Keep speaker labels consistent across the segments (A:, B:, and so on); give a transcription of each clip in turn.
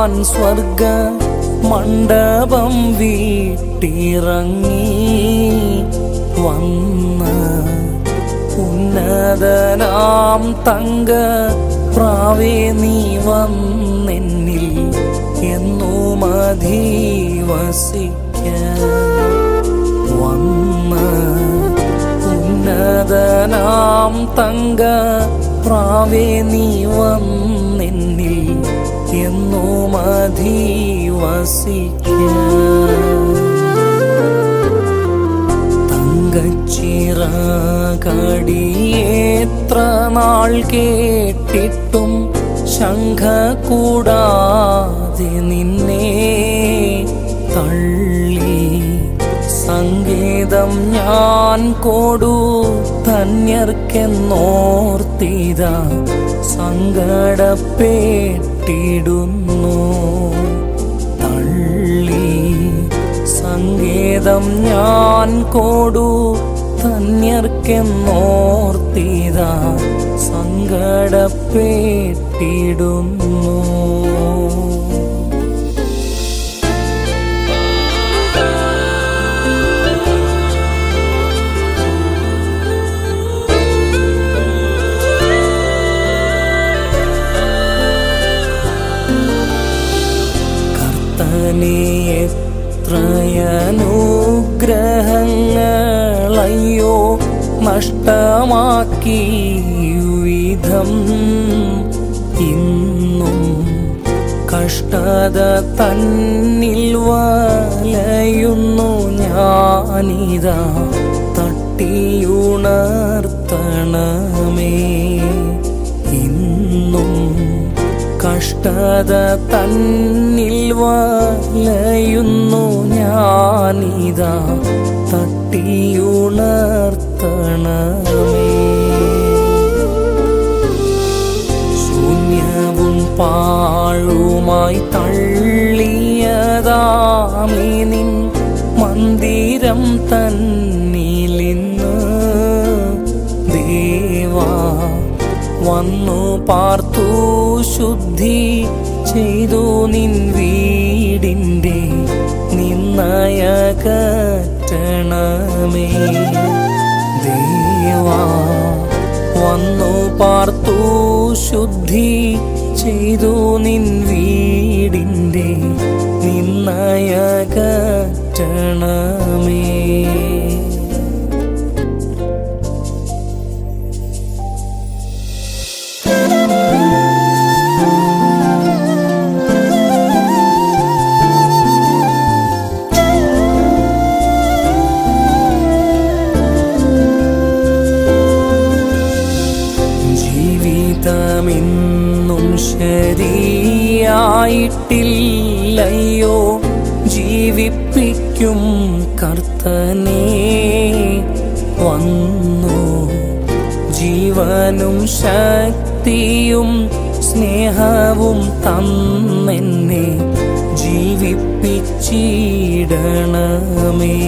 A: ഞാൻ സ്വർഗ മണ്ഡപം വീട്ടിറങ്ങി വന്ന ഉന്നതനാം തങ്ക പ്രാവേ നീ വന്നെന്നിൽ എന്നു മധീവസിക്ക വന്ന ഉന്നതനാം തങ്ക പ്രാവേ നീ വന്നെന്നിൽ എന്നു മധീവസിക്ക തങ്കച്ചിറകടിയേത്ര നാൾ കേട്ടിട്ടും ശംഖ കൂടാതെ നിന്നെ തള്ളി സംഗീതം ഞാൻ കോടു ധന്യർക്കെന്നോർത്തിത സങ്കടപ്പെട്ടിടുന്നു തള്ളി സംഗീതം ഞാൻ കോടു ധന്യർക്കെന്നോർത്തിത സങ്കടപ്പെട്ടിടുന്നു കർത്തനെ എത്രയനുഗ്രഹങ്ങളയ്യോ നഷ്ടമാക്കി വിധം ഇന്നും കഷ്ടത തന്നിൽ വലയുന്നു ഞാനിതാ തട്ടിയുണർത്തണമേ ഇന്നും കഷ്ടത തന്നിൽ വലയുന്നു ഞാനിതാ തട്ടിയുണർത്തണമേ ശൂന്യവും പാഴുമായി തള്ളിയതാമേ നിൻ മന്ദിരം തന്നിലിന്ന് ദേവാ വന്നു പാർത്തു ശുദ്ധി ചെയ്തു നിൻ വീടിൻ്റെ നിന്നയകറ്റണമേ ദേവാ വന്നു പാർത്തു ശുദ്ധി ചെയ്തു നിൻ വീടിൻ്റെ നിന്നയകറ്റണമേ ജീവിതമിന്നും ശരിയായിട്ടില്ലയോ ജീവിപ്പിക്കും കർത്തനെ വന്നു ജീവനും ശക്തിയും സ്നേഹവും തന്നെന്നെ ജീവിപ്പിച്ചിടണമേ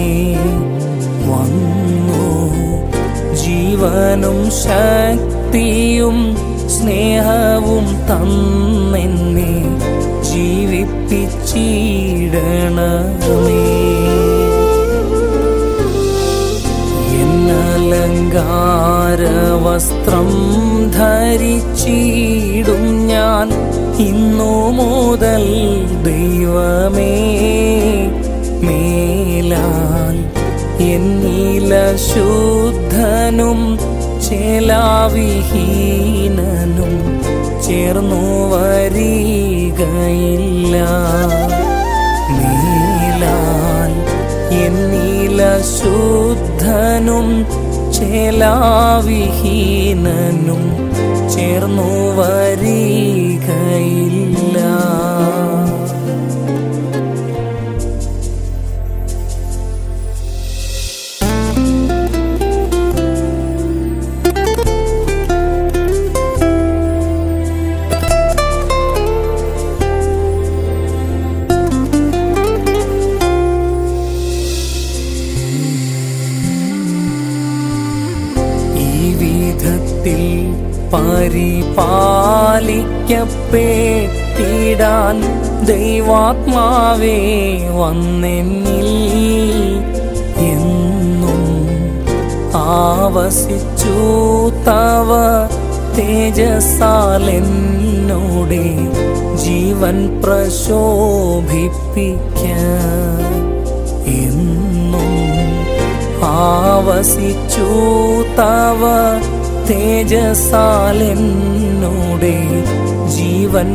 A: വന്നു ജീവനും ശക്തിയും സ്നേഹവും തന്നെന്നെ ജീവിപ്പിച്ചിടണമേ എന്നലങ്കാര വസ്ത്രം ധരിച്ചിടും ഞാൻ ഇന്നു മുതൽ ദൈവമേ മേലാൽ എന്നില ശുദ്ധനും ചേലാവിഹീനനും ചേർന്നു വരികയില്ല നീലാൽ എന്നില ശുദ്ധനും ചേലാവിഹീനനും ചേർന്നു വരികയില്ല ഈ വിധത്തിൽ പരിപാലിക്കപ്പെട്ടിടാൻ ദൈവാത്മാവേ വന്നെന്നിൽ എന്നും ആവസിച്ചു തവ തേജസാലെന്നോടെ ജീവൻ പ്രശോഭിപ്പിക്കാൻ എന്നും ആവസിച്ചു തവ തേജസാലെന്നോടെ ജീവൻ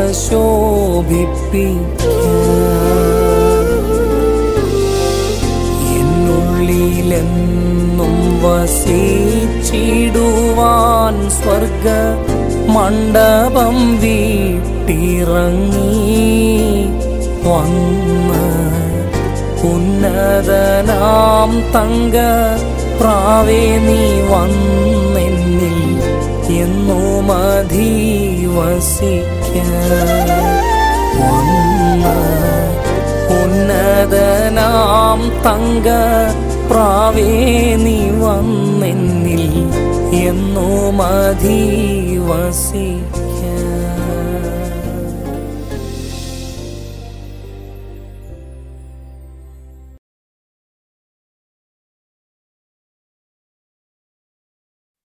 A: പ്രശോഭിപ്പിക്കാൻ എന്നുള്ളിലെന്നും വസിച്ചിടുവാൻ സ്വർഗ മണ്ഡപം വീട്ടിറങ്ങി വന്ന് ഉന്നതനാം തങ്ക പ്രാവേ നീ വന്നെന്നിൽ എന്നു മധീവസിക്കാൻ വന്ന് ഉന്നതനാം തങ്ക പ്രാവേ നീ വന്നെന്നിൽ എന്നു മധീവസി